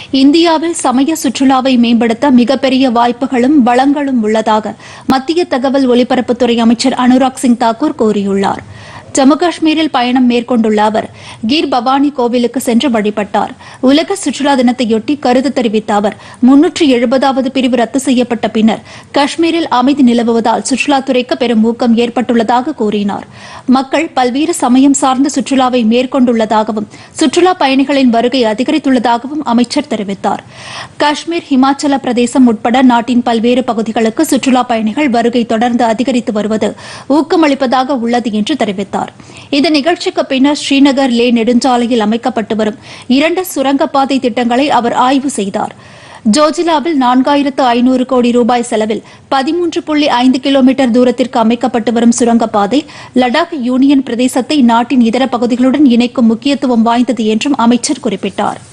இந்தியாவில் சமய சுற்றுலாவை மேம்படுத்த மிகப்பெரிய வாய்ப்புகளும் வளங்களும் உள்ளதாக மத்திய தகவல் ஒலிபரப்புத்துறை அமைச்சர் அனுராக் சிங் தாக்கூர் கூறியுள்ளார் ஜம்மு காஷ்மீரில் பயணம் மேற்கொண்டுள்ள அவர் கீர் பவானி கோவிலுக்கு சென்று வழிபட்டார் உலக சுற்றுலா தினத்தையொட்டி கருத்து தெரிவித்த அவர் முன்னூற்று எழுபதாவது பிரிவு ரத்து செய்யப்பட்ட பின்னர் காஷ்மீரில் அமைதி நிலவுவதால் சுற்றுலாத்துறைக்கு பெரும் ஊக்கம் ஏற்பட்டுள்ளதாக கூறினார் மக்கள் பல்வேறு சமயம் சார்ந்த சுற்றுலாவை மேற்கொண்டுள்ளதாகவும் சுற்றுலா பயணிகளின் வருகை அதிகரித்துள்ளதாகவும் அமைச்சர் தெரிவித்தார் காஷ்மீர் ஹிமாச்சல பிரதேசம் உட்பட நாட்டின் பல்வேறு பகுதிகளுக்கு சுற்றுலா பயணிகள் வருகை தொடர்ந்து அதிகரித்து வருவது ஊக்கமளிப்பதாக உள்ளது என்று தெரிவித்தார் இந்த நிகழ்ச்சிக்கு பின்னர் ஸ்ரீநகர் லே நெடுஞ்சாலையில் அமைக்கப்பட்டு வரும் இரண்டு சுரங்கப்பாதை திட்டங்களை அவர் ஆய்வு செய்தார் ஜோஜிலாவில் நான்காயிரத்து ஐநூறு கோடி ரூபாய் செலவில் பதிமூன்று புள்ளி ஐந்து கிலோமீட்டர் தூரத்திற்கு அமைக்கப்பட்டு வரும் சுரங்கப்பாதை லடாக் யூனியன் பிரதேசத்தை நாட்டின் இதர பகுதிகளுடன் இணைக்கும் முக்கியத்துவம் வாய்ந்தது என்றும் அமைச்சர் குறிப்பிட்டார்